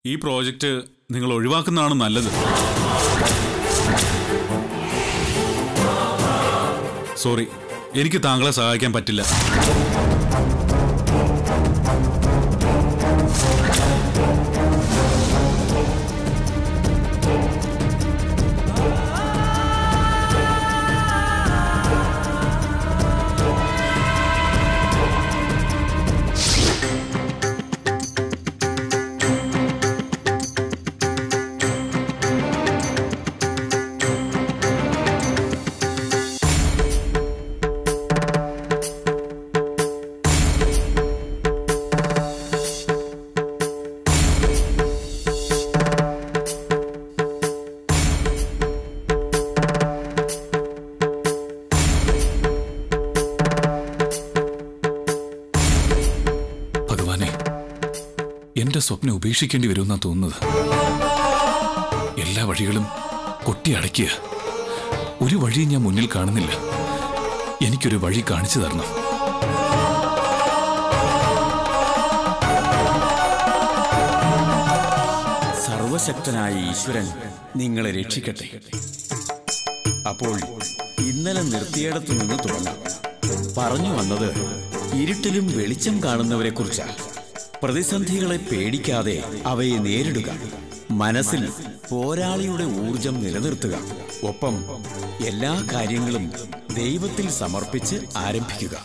ഈ പ്രോജക്റ്റ് നിങ്ങൾ ഒഴിവാക്കുന്നതാണ് നല്ലത് സോറി എനിക്ക് താങ്കളെ സഹായിക്കാൻ പറ്റില്ല ഭഗവാനെ എന്റെ സ്വപ്നം ഉപേക്ഷിക്കേണ്ടി വരുമെന്നാ തോന്നുന്നത് എല്ലാ വഴികളും കൊട്ടി അടയ്ക്കുക ഒരു വഴിയും ഞാൻ മുന്നിൽ കാണുന്നില്ല എനിക്കൊരു വഴി കാണിച്ചു തരണം സർവശക്തനായ ഈശ്വരൻ നിങ്ങളെ രക്ഷിക്കട്ടെ അപ്പോൾ ഇന്നലെ നിർത്തിയിടത്തു നിന്ന് തുടങ്ങാം പറഞ്ഞു വന്നത് ഇരുട്ടിലും വെളിച്ചം കാണുന്നവരെ കുറിച്ചാണ് പ്രതിസന്ധികളെ പേടിക്കാതെ അവയെ നേരിടുക മനസ്സിൽ പോരാളിയുടെ ഊർജം നിലനിർത്തുക ഒപ്പം എല്ലാ കാര്യങ്ങളും ദൈവത്തിൽ സമർപ്പിച്ച് ആരംഭിക്കുക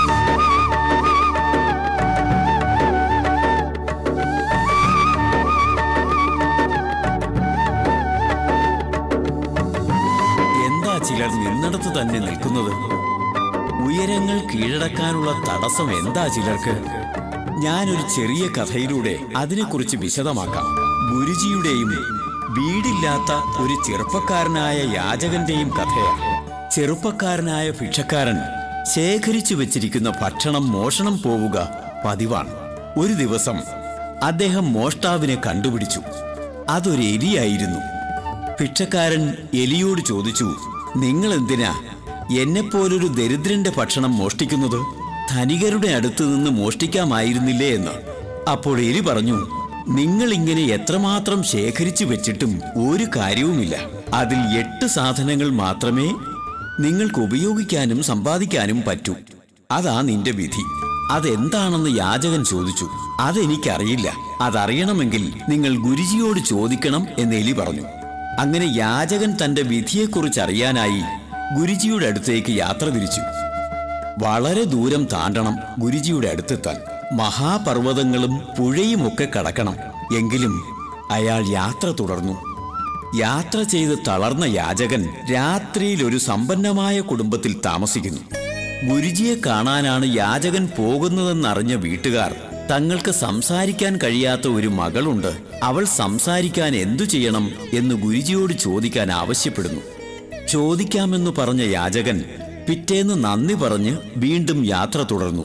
എന്താ ചിലർ നിന്നിടത്ത് തന്നെ നിൽക്കുന്നത് ഉയരങ്ങൾ കീഴടക്കാനുള്ള തടസ്സം എന്താ ചിലർക്ക് ഞാനൊരു ചെറിയ കഥയിലൂടെ അതിനെക്കുറിച്ച് വിശദമാക്കാം ഗുരുജിയുടെയും വീടില്ലാത്ത ഒരു ചെറുപ്പക്കാരനായ യാചകന്റെയും കഥയാണ് ചെറുപ്പക്കാരനായ ഭിക്ഷക്കാരൻ ശേഖരിച്ചു വെച്ചിരിക്കുന്ന ഭക്ഷണം മോഷണം പോവുക പതിവാണ് ഒരു ദിവസം അദ്ദേഹം മോഷ്ടാവിനെ കണ്ടുപിടിച്ചു അതൊരു എലിയായിരുന്നു ഭിക്ഷക്കാരൻ എലിയോട് ചോദിച്ചു നിങ്ങൾ എന്തിനാ എന്നെപ്പോലൊരു ദരിദ്രന്റെ ഭക്ഷണം മോഷ്ടിക്കുന്നത് ധനികരുടെ അടുത്ത് നിന്ന് മോഷ്ടിക്കാമായിരുന്നില്ലേ എന്ന് അപ്പോൾ എലി പറഞ്ഞു നിങ്ങൾ ഇങ്ങനെ എത്രമാത്രം ശേഖരിച്ചു വെച്ചിട്ടും ഒരു കാര്യവുമില്ല അതിൽ എട്ട് സാധനങ്ങൾ മാത്രമേ നിങ്ങൾക്ക് ഉപയോഗിക്കാനും സമ്പാദിക്കാനും പറ്റൂ അതാ നിന്റെ വിധി അതെന്താണെന്ന് യാചകൻ ചോദിച്ചു അതെനിക്കറിയില്ല അതറിയണമെങ്കിൽ നിങ്ങൾ ഗുരുജിയോട് ചോദിക്കണം എന്ന് എലി പറഞ്ഞു അങ്ങനെ യാചകൻ തന്റെ വിധിയെക്കുറിച്ച് അറിയാനായി ഗുരുജിയുടെ അടുത്തേക്ക് യാത്ര തിരിച്ചു വളരെ ദൂരം താണ്ടണം ഗുരുജിയുടെ അടുത്തെത്താൻ മഹാപർവ്വതങ്ങളും പുഴയുമൊക്കെ കടക്കണം എങ്കിലും അയാൾ യാത്ര തുടർന്നു യാത്ര ചെയ്ത് തളർന്ന യാചകൻ രാത്രിയിൽ ഒരു സമ്പന്നമായ കുടുംബത്തിൽ താമസിക്കുന്നു ഗുരുജിയെ കാണാനാണ് യാചകൻ പോകുന്നതെന്നറിഞ്ഞ വീട്ടുകാർ തങ്ങൾക്ക് സംസാരിക്കാൻ കഴിയാത്ത ഒരു മകളുണ്ട് അവൾ സംസാരിക്കാൻ എന്തു ചെയ്യണം എന്ന് ഗുരുജിയോട് ചോദിക്കാൻ ആവശ്യപ്പെടുന്നു ചോദിക്കാമെന്ന് പറഞ്ഞ യാചകൻ പിറ്റേന്ന് നന്ദി പറഞ്ഞ് വീണ്ടും യാത്ര തുടർന്നു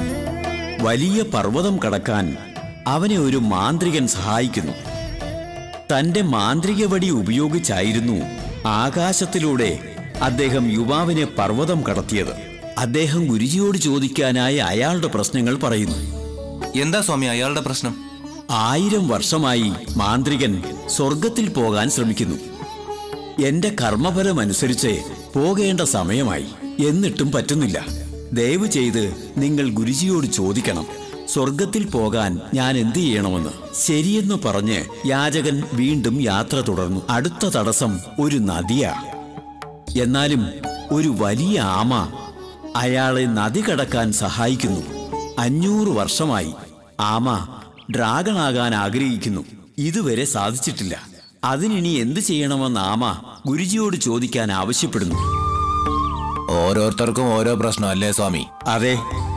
വലിയ പർവ്വതം കടക്കാൻ അവനെ ഒരു മാന്ത്രികൻ സഹായിക്കുന്നു തന്റെ മാന്ത്രിക വടി ഉപയോഗിച്ചായിരുന്നു ആകാശത്തിലൂടെ അദ്ദേഹം യുവാവിനെ പർവ്വതം കടത്തിയത് അദ്ദേഹം ഗുരുജിയോട് ചോദിക്കാനായി അയാളുടെ പ്രശ്നങ്ങൾ പറയുന്നു എന്താ സ്വാമി അയാളുടെ പ്രശ്നം ആയിരം വർഷമായി മാന്ത്രികൻ സ്വർഗത്തിൽ പോകാൻ ശ്രമിക്കുന്നു എന്റെ കർമ്മഫലമനുസരിച്ച് പോകേണ്ട സമയമായി എന്നിട്ടും പറ്റുന്നില്ല ദയവ് ചെയ്ത് നിങ്ങൾ ഗുരുജിയോട് ചോദിക്കണം സ്വർഗത്തിൽ പോകാൻ ഞാൻ എന്തു ചെയ്യണമെന്ന് ശരിയെന്ന് പറഞ്ഞ് യാചകൻ വീണ്ടും യാത്ര തുടർന്നു അടുത്ത തടസ്സം ഒരു നദിയാ എന്നാലും ഒരു വലിയ ആമ അയാളെ നദി കടക്കാൻ സഹായിക്കുന്നു അഞ്ഞൂറ് വർഷമായി ആമ ഡ്രാഗണാകാൻ ആഗ്രഹിക്കുന്നു ഇതുവരെ സാധിച്ചിട്ടില്ല അതിനിനി എന്ത് ചെയ്യണമെന്ന് ആമ ഗുരുജിയോട് ചോദിക്കാൻ ആവശ്യപ്പെടുന്നു ഓരോരുത്തർക്കും ഓരോ പ്രശ്നം അല്ലേ സ്വാമി അതെ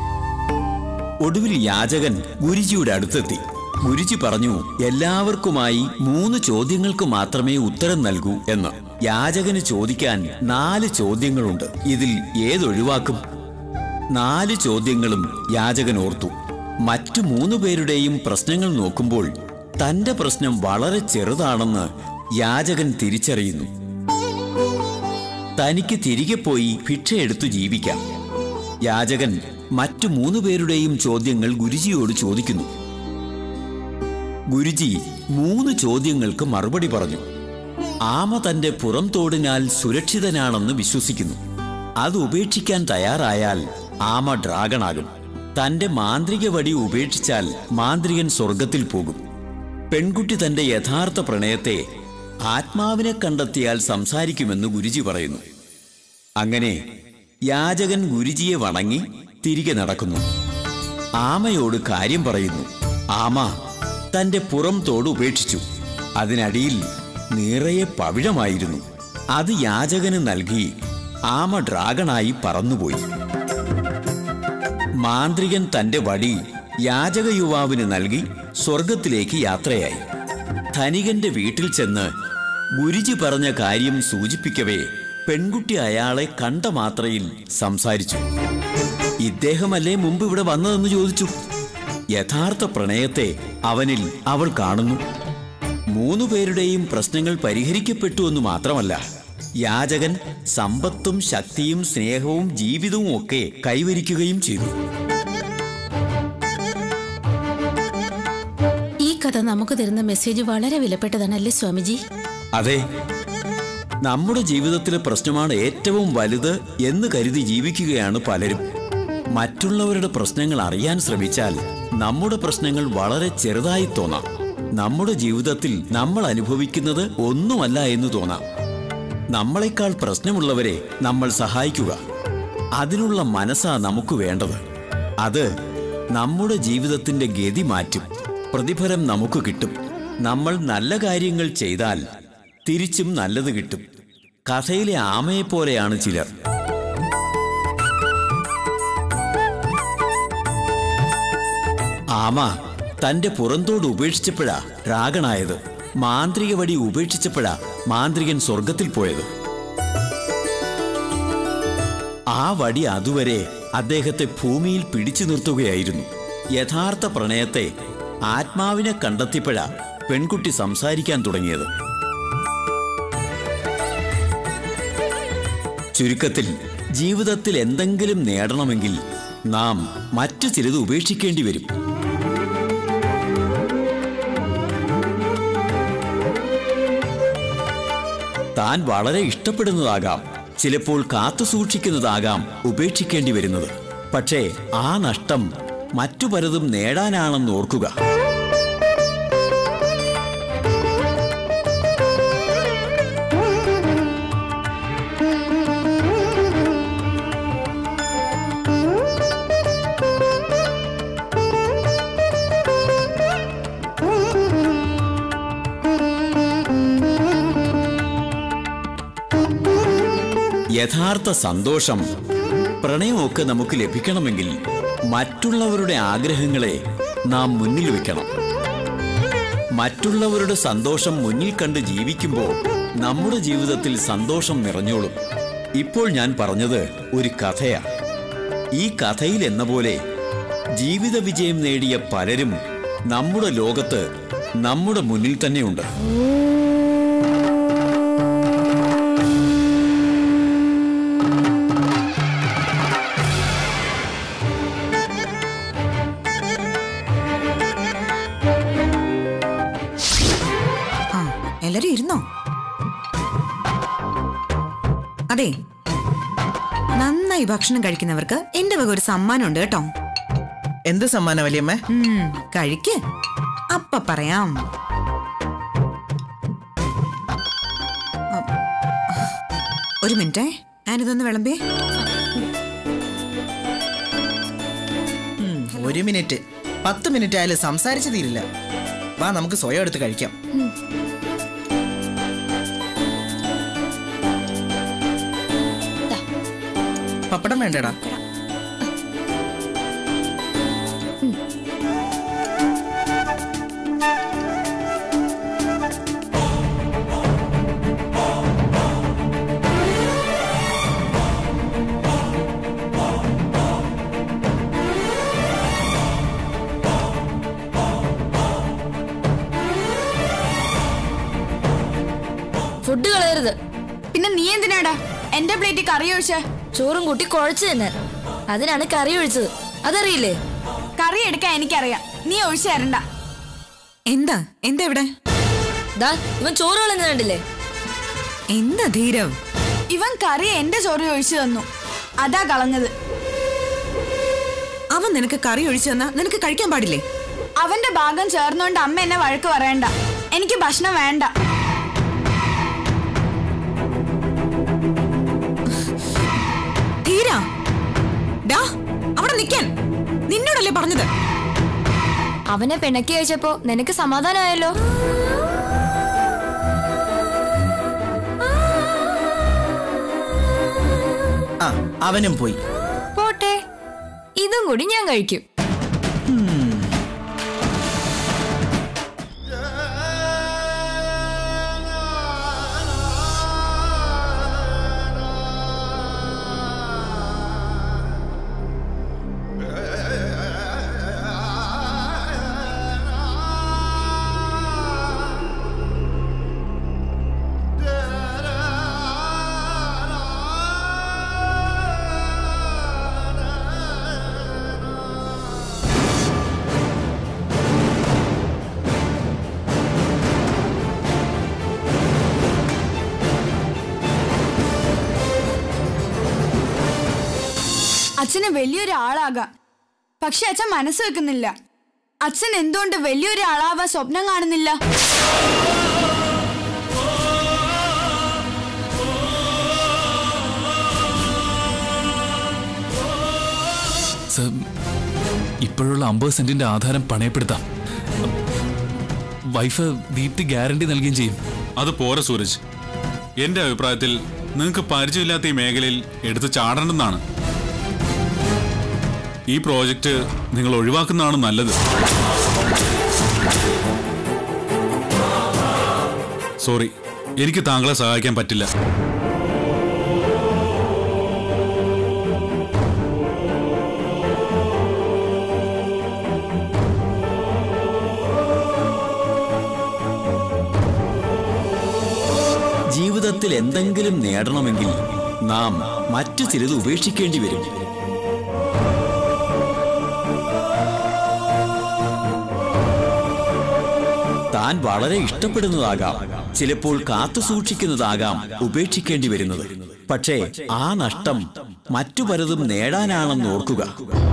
ഒടുവിൽ യാചകൻ ഗുരുജിയുടെ അടുത്തെത്തി ഗുരുജി പറഞ്ഞു എല്ലാവർക്കുമായി മൂന്ന് ചോദ്യങ്ങൾക്ക് മാത്രമേ ഉത്തരം നൽകൂ എന്ന് യാചകന് ചോദിക്കാൻ നാല് ചോദ്യങ്ങളുണ്ട് ഇതിൽ ഏതൊഴിവാക്കും നാല് ചോദ്യങ്ങളും യാചകൻ ഓർത്തു മറ്റു മൂന്ന് പേരുടെയും പ്രശ്നങ്ങൾ നോക്കുമ്പോൾ തന്റെ പ്രശ്നം വളരെ ചെറുതാണെന്ന് യാചകൻ തിരിച്ചറിയുന്നു തനിക്ക് തിരികെ പോയി ഭിക്ഷയെടുത്തു ജീവിക്കാം യാചകൻ മറ്റു മൂന്ന് പേരുടെയും ചോദ്യങ്ങൾ ഗുരുജിയോട് ചോദിക്കുന്നു ഗുരുജി മൂന്ന് ചോദ്യങ്ങൾക്ക് മറുപടി പറഞ്ഞു ആമ തന്റെ പുറം തോടിനാൽ സുരക്ഷിതനാണെന്ന് വിശ്വസിക്കുന്നു അത് ഉപേക്ഷിക്കാൻ തയ്യാറായാൽ ആമ ഡ്രാഗണാകും തന്റെ മാന്ത്രിക വടി ഉപേക്ഷിച്ചാൽ മാന്ത്രികൻ സ്വർഗത്തിൽ പോകും പെൺകുട്ടി തന്റെ യഥാർത്ഥ പ്രണയത്തെ ആത്മാവിനെ കണ്ടെത്തിയാൽ സംസാരിക്കുമെന്ന് ഗുരുജി പറയുന്നു അങ്ങനെ യാചകൻ ഗുരുജിയെ വണങ്ങി തിരികെ നടക്കുന്നു ആമയോട് കാര്യം പറയുന്നു ആമ തന്റെ പുറം തോട് ഉപേക്ഷിച്ചു അതിനടിയിൽ നിറയെ പവിഴമായിരുന്നു അത് യാചകന് നൽകി ആമ ഡ്രാഗണായി പറന്നുപോയി മാന്ത്രികൻ തന്റെ വടി യാചക യുവാവിന് നൽകി സ്വർഗത്തിലേക്ക് യാത്രയായി ധനികന്റെ വീട്ടിൽ ചെന്ന് ഗുരുജി പറഞ്ഞ കാര്യം സൂചിപ്പിക്കവേ പെൺകുട്ടി അയാളെ കണ്ട മാത്രയിൽ സംസാരിച്ചു ഇദ്ദേഹമല്ലേ മുമ്പ് ഇവിടെ വന്നതെന്ന് ചോദിച്ചു യഥാർത്ഥ പ്രണയത്തെ അവനിൽ അവൾ കാണുന്നു മൂന്നു പേരുടെയും പ്രശ്നങ്ങൾ പരിഹരിക്കപ്പെട്ടു എന്ന് മാത്രമല്ല യാചകൻ സമ്പത്തും ശക്തിയും സ്നേഹവും ജീവിതവും ഒക്കെ കൈവരിക്കുകയും ചെയ്തു ഈ കഥ നമുക്ക് തരുന്ന മെസ്സേജ് വളരെ വിലപ്പെട്ടതാണല്ലേ സ്വാമിജി അതെ നമ്മുടെ ജീവിതത്തിലെ പ്രശ്നമാണ് ഏറ്റവും വലുത് എന്ന് കരുതി ജീവിക്കുകയാണ് പലരും മറ്റുള്ളവരുടെ പ്രശ്നങ്ങൾ അറിയാൻ ശ്രമിച്ചാൽ നമ്മുടെ പ്രശ്നങ്ങൾ വളരെ ചെറുതായി തോന്നാം നമ്മുടെ ജീവിതത്തിൽ നമ്മൾ അനുഭവിക്കുന്നത് ഒന്നുമല്ല എന്ന് തോന്നാം നമ്മളെക്കാൾ പ്രശ്നമുള്ളവരെ നമ്മൾ സഹായിക്കുക അതിനുള്ള മനസ്സാ നമുക്ക് വേണ്ടത് അത് നമ്മുടെ ജീവിതത്തിന്റെ ഗതി മാറ്റും പ്രതിഫലം നമുക്ക് കിട്ടും നമ്മൾ നല്ല കാര്യങ്ങൾ ചെയ്താൽ തിരിച്ചും നല്ലത് കിട്ടും കഥയിലെ ആമയെപ്പോലെയാണ് ചിലർ ആമ തന്റെ പുറന്തോട് ഉപേക്ഷിച്ചപ്പോഴാ രാഗണായത് മാന്ത്രിക വടി ഉപേക്ഷിച്ചപ്പോഴാ മാന്ത്രികൻ സ്വർഗത്തിൽ പോയത് ആ വടി അതുവരെ അദ്ദേഹത്തെ ഭൂമിയിൽ പിടിച്ചു നിർത്തുകയായിരുന്നു യഥാർത്ഥ പ്രണയത്തെ ആത്മാവിനെ കണ്ടെത്തിയപ്പോഴാ പെൺകുട്ടി സംസാരിക്കാൻ തുടങ്ങിയത് ചുരുക്കത്തിൽ ജീവിതത്തിൽ എന്തെങ്കിലും നേടണമെങ്കിൽ നാം മറ്റു ചിലത് ഉപേക്ഷിക്കേണ്ടി വരും താൻ വളരെ ഇഷ്ടപ്പെടുന്നതാകാം ചിലപ്പോൾ കാത്തു സൂക്ഷിക്കുന്നതാകാം ഉപേക്ഷിക്കേണ്ടി വരുന്നത് പക്ഷേ ആ നഷ്ടം മറ്റു പലതും നേടാനാണെന്ന് ഓർക്കുക യഥാർത്ഥ സന്തോഷം പ്രണയമൊക്കെ നമുക്ക് ലഭിക്കണമെങ്കിൽ മറ്റുള്ളവരുടെ ആഗ്രഹങ്ങളെ നാം മുന്നിൽ വെക്കണം മറ്റുള്ളവരുടെ സന്തോഷം മുന്നിൽ കണ്ട് ജീവിക്കുമ്പോൾ നമ്മുടെ ജീവിതത്തിൽ സന്തോഷം നിറഞ്ഞോളും ഇപ്പോൾ ഞാൻ പറഞ്ഞത് ഒരു കഥയാ ഈ കഥയിൽ എന്ന പോലെ ജീവിത വിജയം നേടിയ പലരും നമ്മുടെ ലോകത്ത് നമ്മുടെ മുന്നിൽ തന്നെയുണ്ട് ആ എല്ലാരും ഇരുന്നോ അതെ നന്നായി ഭക്ഷണം കഴിക്കുന്നവർക്ക് എന്റെ വക ഒരു സമ്മാനം ഉണ്ട് കേട്ടോ എന്ത് സമ്മാനം വലിയമ്മ ഉം, കഴിക്ക് അപ്പ പറയാം അ- ഒരു മിനിറ്റേ ഞാനിതൊന്ന് വിളമ്പേ ഉം, ഒരു മിനിറ്റ് പത്ത് മിനിറ്റ് ആയാലും സംസാരിച്ചു തീരില്ല വാ നമുക്ക് സ്വയം എടുത്ത് കഴിക്കാം പപ്പടം വേണ്ടടാ ഫുഡ് കളയരുത് പിന്നെ നീ എന്തിനാടാ എന്റെ പ്ലേറ്റിൽ കറി ഒഴിച്ചേ ചോറും കൂട്ടി കുഴച്ചു തന്നെ അതിനാണ് കറി ഒഴിച്ചത് അതറിയില്ലേ കറി എടുക്കാൻ എനിക്കറിയാം നീ ഒഴിച്ചു തരണ്ട എന്താ എന്താ ഇവിടെ ദാ ഇവൻ ചോറ് കളഞ്ഞ കണ്ടില്ലേ എന്താ ധീരവ് ഇവൻ കറി എന്റെ ചോറ് ഒഴിച്ചു തന്നു അതാ കളഞ്ഞത് അവൻ നിനക്ക് കറി ഒഴിച്ചു തന്നാ നിനക്ക് കഴിക്കാൻ പാടില്ലേ അവന്റെ ഭാഗം ചേർന്നോണ്ട് അമ്മ എന്നെ വഴക്ക് പറയണ്ട എനിക്ക് ഭക്ഷണം വേണ്ട ധീര ഡാ അവിടെ നിക്കാൻ നിന്നോടല്ലേ പറഞ്ഞത് അവനെ പിണക്കി അയച്ചപ്പോ നിനക്ക് സമാധാനമായല്ലോ ആ അവനും പോയി പോട്ടെ ഇതും കൂടി ഞാൻ കഴിക്കും അച്ഛന് വലിയൊരു ആളാകാം പക്ഷെ അച്ഛൻ മനസ്സ് വെക്കുന്നില്ല അച്ഛൻ എന്തുകൊണ്ട് വലിയൊരു ആളാവാൻ സ്വപ്നം കാണുന്നില്ല സർ ഇപ്പോഴുള്ള അമ്പത് സെന്റിന്റെ ആധാരം പണയപ്പെടുത്താം വൈഫ് ദീപ്തി ഗ്യാരണ്ടി നൽകുകയും ചെയ്യും അത് പോരെ സൂരജ് എന്റെ അഭിപ്രായത്തിൽ നിങ്ങൾക്ക് പരിചയമില്ലാത്ത ഈ മേഖലയിൽ എടുത്ത് ചാടണമെന്നാണ് ഈ പ്രോജക്റ്റ് നിങ്ങൾ ഒഴിവാക്കുന്നതാണ് നല്ലത് സോറി എനിക്ക് താങ്കളെ സഹായിക്കാൻ പറ്റില്ല ജീവിതത്തിൽ എന്തെങ്കിലും നേടണമെങ്കിൽ നാം മറ്റു ചിലത് ഉപേക്ഷിക്കേണ്ടി വരും താൻ വളരെ ഇഷ്ടപ്പെടുന്നതാകാം ചിലപ്പോൾ കാത്തു സൂക്ഷിക്കുന്നതാകാം ഉപേക്ഷിക്കേണ്ടി വരുന്നത് പക്ഷേ ആ നഷ്ടം മറ്റു പലതും നേടാനാണെന്ന് ഓർക്കുക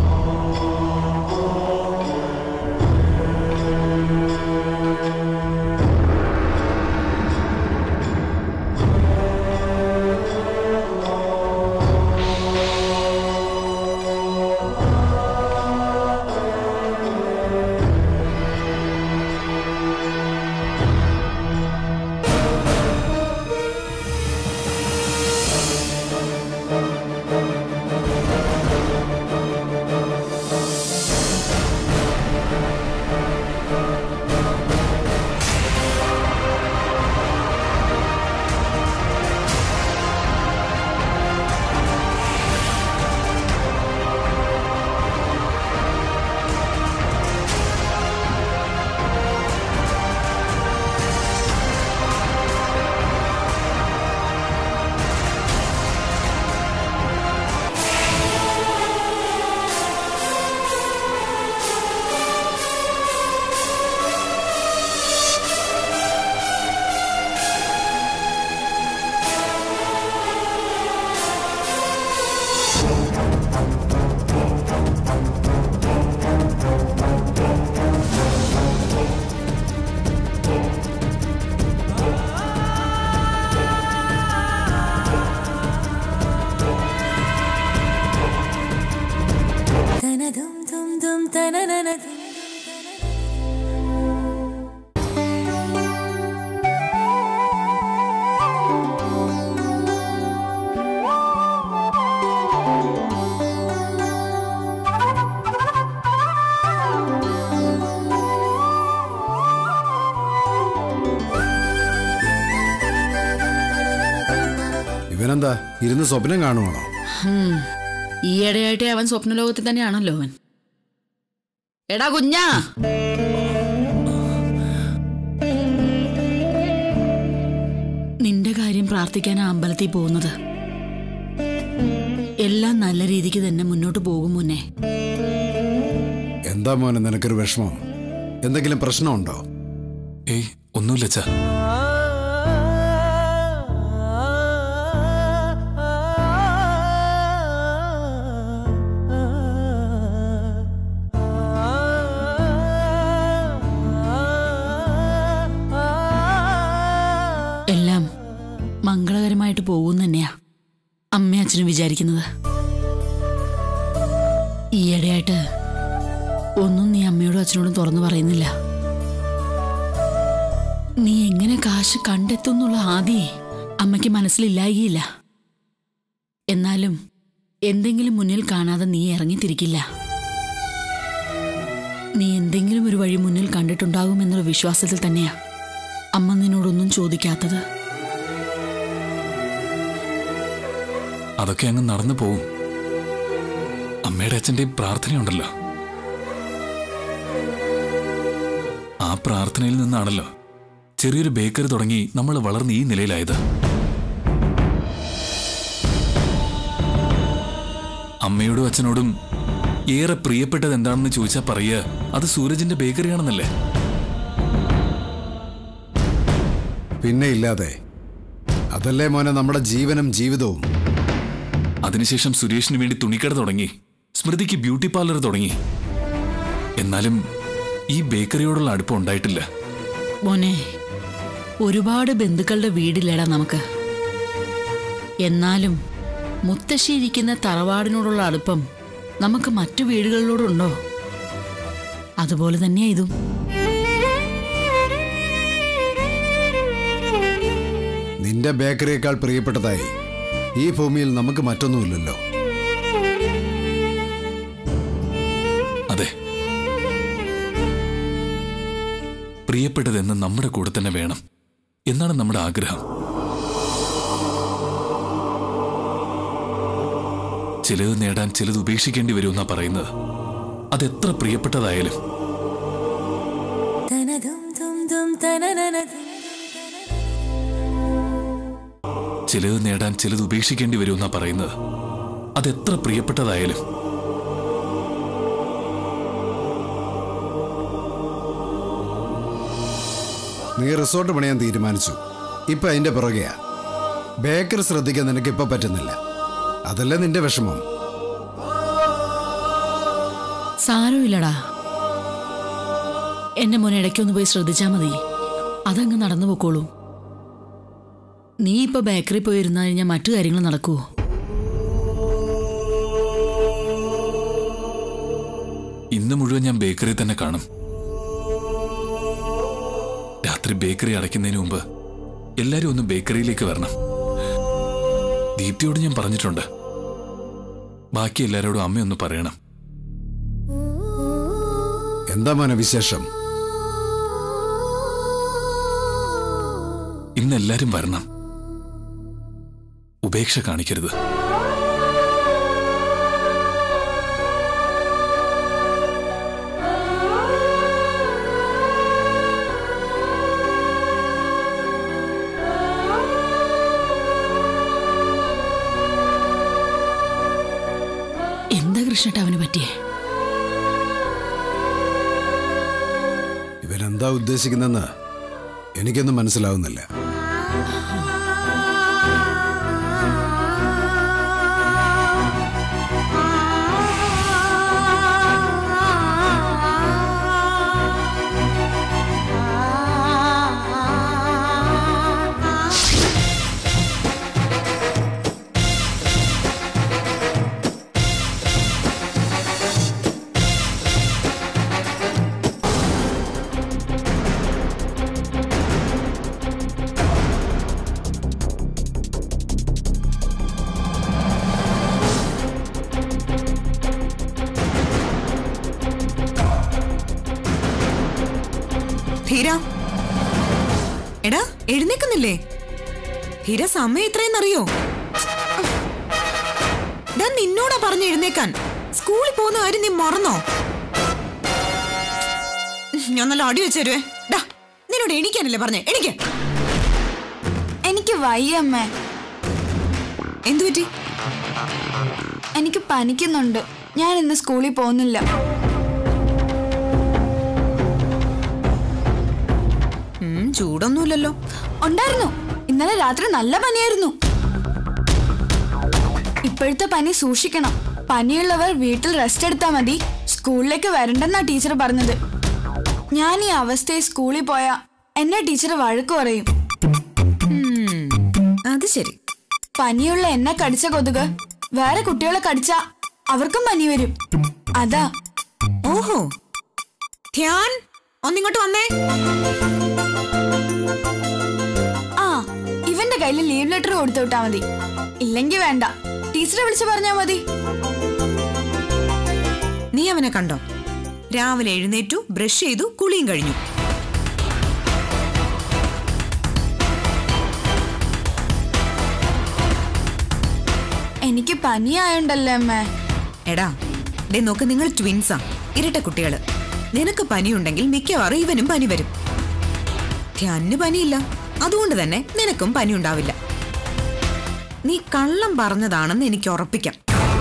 ഇവനെന്താ ഇരുന്ന് സ്വപ്നം കാണുവാണോ ഈയിടെയായിട്ട് അവൻ സ്വപ്നലോകത്തിൽ തന്നെയാണല്ലോ അവൻ എടാ കുഞ്ഞാ നിന്റെ കാര്യം പ്രാർത്ഥിക്കാൻ അമ്പലത്തിൽ പോകുന്നത് എല്ലാം നല്ല രീതിക്ക് തന്നെ മുന്നോട്ട് പോകും മുന്നേ എന്താ മോനെ നിനക്കൊരു വിഷമം എന്തെങ്കിലും പ്രശ്നമുണ്ടോ ഏയ് ഒന്നുമില്ല അച്ഛാ അമ്മയും അച്ഛനും വിചാരിക്കുന്നത് ഈയിടെയായിട്ട് ഒന്നും നീ അമ്മയോടും അച്ഛനോടും തുറന്നു പറയുന്നില്ല നീ എങ്ങനെ കാശ് കണ്ടെത്തും എന്നുള്ള ആദ്യേ അമ്മയ്ക്ക് മനസ്സിലില്ലായികയില്ല എന്നാലും എന്തെങ്കിലും മുന്നിൽ കാണാതെ നീ ഇറങ്ങിത്തിരിക്കില്ല നീ എന്തെങ്കിലും ഒരു വഴി മുന്നിൽ കണ്ടിട്ടുണ്ടാകുമെന്നുള്ള വിശ്വാസത്തിൽ തന്നെയാ അമ്മ നിന്നോടൊന്നും ചോദിക്കാത്തത് അതൊക്കെ അങ്ങ് നടന്നു പോവും അമ്മയുടെ അച്ഛൻ്റെയും പ്രാർത്ഥനയുണ്ടല്ലോ ആ പ്രാർത്ഥനയിൽ നിന്നാണല്ലോ ചെറിയൊരു ബേക്കറി തുടങ്ങി നമ്മൾ വളർന്ന് ഈ നിലയിലായത് അമ്മയോടും അച്ഛനോടും ഏറെ പ്രിയപ്പെട്ടത് എന്താണെന്ന് ചോദിച്ചാൽ പറയുക അത് സൂരജിന്റെ ബേക്കറിയാണെന്നല്ലേ പിന്നെ ഇല്ലാതെ അതല്ലേ മോനെ നമ്മുടെ ജീവനും ജീവിതവും അതിനുശേഷം സുരേഷിന് വേണ്ടി തുണിക്കട തുടങ്ങി സ്മൃതിക്ക് ബ്യൂട്ടി പാർലർ തുടങ്ങി എന്നാലും ഈ ബേക്കറിയോടുള്ള അടുപ്പം ഉണ്ടായിട്ടില്ല മോനെ ഒരുപാട് ബന്ധുക്കളുടെ വീടില്ലേടാ നമുക്ക് എന്നാലും മുത്തശ്ശി ഇരിക്കുന്ന തറവാടിനോടുള്ള അടുപ്പം നമുക്ക് മറ്റു വീടുകളിലോടുണ്ടോ അതുപോലെ തന്നെയാ ഇതും നിന്റെ ബേക്കറിയേക്കാൾ പ്രിയപ്പെട്ടതായി ഈ ഭൂമിയിൽ നമുക്ക് മറ്റൊന്നുമില്ലല്ലോ അതെ പ്രിയപ്പെട്ടതെന്ന് നമ്മുടെ കൂടെ തന്നെ വേണം എന്നാണ് നമ്മുടെ ആഗ്രഹം ചിലത് നേടാൻ ചിലത് ഉപേക്ഷിക്കേണ്ടി വരുമെന്നാ പറയുന്നത് അതെത്ര പ്രിയപ്പെട്ടതായാലും ചിലത് നേടാൻ ചിലത് ഉപേക്ഷിക്കേണ്ടി വരുമെന്നാ പറയുന്നത് അതെത്ര പ്രിയപ്പെട്ടതായാലും നീ റിസോർട്ട് പണിയാൻ തീരുമാനിച്ചു ഇപ്പൊ അതിന്റെ പുറകെയാ ബേക്കറി ശ്രദ്ധിക്കാൻ നിനക്ക് ഇപ്പൊ പറ്റുന്നില്ല അതല്ലേ നിന്റെ വിഷമം സാരമില്ലടാ എന്റെ മോനെ ഇടയ്ക്കൊന്ന് പോയി ശ്രദ്ധിച്ചാ മതി അതങ്ങ് നടന്നു പൊക്കോളൂ നീ ഇപ്പൊ ബേക്കറി പോയി ഇരുന്നു കഴിഞ്ഞാൽ മറ്റു കാര്യങ്ങൾ നടക്കുവോ ഇന്ന് മുഴുവൻ ഞാൻ ബേക്കറി തന്നെ കാണും രാത്രി ബേക്കറി അടയ്ക്കുന്നതിന് മുമ്പ് എല്ലാരും ഒന്ന് ബേക്കറിയിലേക്ക് വരണം ദീപ്തിയോട് ഞാൻ പറഞ്ഞിട്ടുണ്ട് ബാക്കി എല്ലാരോടും അമ്മയൊന്ന് പറയണം എന്താ മോനെ വിശേഷം ഇന്ന് എല്ലാരും വരണം ഉപേക്ഷ കാണിക്കരുത് എന്താ കൃഷ്ണട്ട് അവന് പറ്റിയേ ഇവരെന്താ ഉദ്ദേശിക്കുന്നെന്ന് എനിക്കൊന്നും മനസ്സിലാവുന്നില്ല ധീര എടാ എഴുന്നേക്കുന്നില്ലേ ധീര സമയം എത്രയെന്നറിയോ ഡാ നിന്നോടാ പറഞ്ഞു എഴുന്നേക്കാൻ സ്കൂളിൽ പോകുന്ന കാര്യം നീ മറന്നോ ഞാൻ നല്ല അടി വെച്ചേരുവേ ഡാ നിന്നോട് എണീക്കാനല്ലേ പറഞ്ഞേ എണീക്കാൻ എനിക്ക് വയ്യമ്മേ എന്തു പറ്റി എനിക്ക് പനിക്കുന്നുണ്ട് ഞാൻ ഇന്ന് സ്കൂളിൽ പോകുന്നില്ല ഉം, ചൂടൊന്നുമില്ലല്ലോ ഉണ്ടായിരുന്നു ഇന്നലെ രാത്രി നല്ല പനിയായിരുന്നു ഇപ്പോഴത്തെ പനി സൂക്ഷിക്കണം പനിയുള്ളവർ വീട്ടിൽ റെസ്റ്റ് എടുത്താൽ മതി സ്കൂളിലേക്ക് വരണ്ടെന്നാ ടീച്ചർ പറഞ്ഞത് ഞാൻ ഈ അവസ്ഥയിൽ സ്കൂളിൽ പോയാ എന്നെ ടീച്ചർ വഴക്ക് പറയും ഉം, അത് ശരി പനിയുള്ള എന്നെ കടിച്ച കൊതുക് വേറെ കുട്ടികളെ കടിച്ച അവർക്കും പനി വരും അതാ ഓഹോ ധ്യാൻ ഒന്നിങ്ങോട്ട് വന്നേ ആ ഇവന്റെ കയ്യിൽ ലീവ് ലെറ്റർ കൊടുത്തു വിട്ടാ മതി ഇല്ലെങ്കി വേണ്ട ടീച്ചറെ വിളിച്ചു പറഞ്ഞാ മതി നീ അവനെ കണ്ടോ രാവിലെ എഴുന്നേറ്റു ബ്രഷ് ചെയ്തു കുളിയും കഴിഞ്ഞു എനിക്ക് പനിയായോണ്ടല്ലേ അമ്മേ എടാ ദേ നോക്ക് നിങ്ങൾ ട്വിൻസാ ഇരട്ട കുട്ടികള് നിനക്ക് പനിയുണ്ടെങ്കിൽ മിക്കവാറും ഇവനും പനി വരും ധ്യാനിന് പനിയില്ല അതുകൊണ്ട് തന്നെ നിനക്കും പനി ഉണ്ടാവില്ല നീ കള്ളം പറഞ്ഞതാണെന്ന് എനിക്ക് ഉറപ്പിക്കാം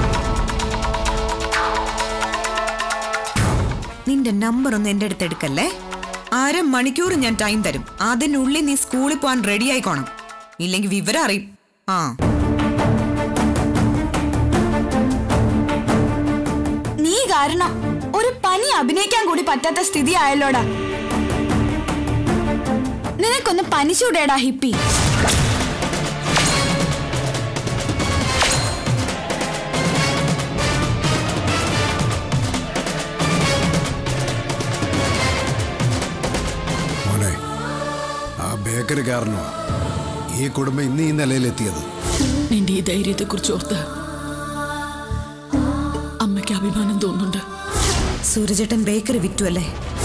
നിന്റെ നമ്പർ ഒന്ന് എന്റെ അടുത്ത് എടുക്കല്ലേ അര മണിക്കൂർ ഞാൻ ടൈം തരും അതിനുള്ളിൽ നീ സ്കൂളിൽ പോകാൻ റെഡി ആയിക്കോണം ഇല്ലെങ്കിൽ വിവരം അറിയും ആ നീ കാരണം ഒരു പനി അഭിനയിക്കാൻ കൂടി പറ്റാത്ത സ്ഥിതി ആയല്ലോടാ നിനക്കൊന്ന് പനിച്ചൂടേടാ ഹിപ്പി മോനെ ആ ബേക്കറി കാരണമാണ് ഈ കുടുംബം ഇന്ന് ഈ നിലയിലെത്തിയത് നിന്റെ ഈ ധൈര്യത്തെക്കുറിച്ച് ഓർത്ത് അമ്മയ്ക്ക് അഭിമാനം തോന്നുന്നുണ്ട് സൂരജേട്ടൻ ബേക്കറി വിറ്റു അല്ലേ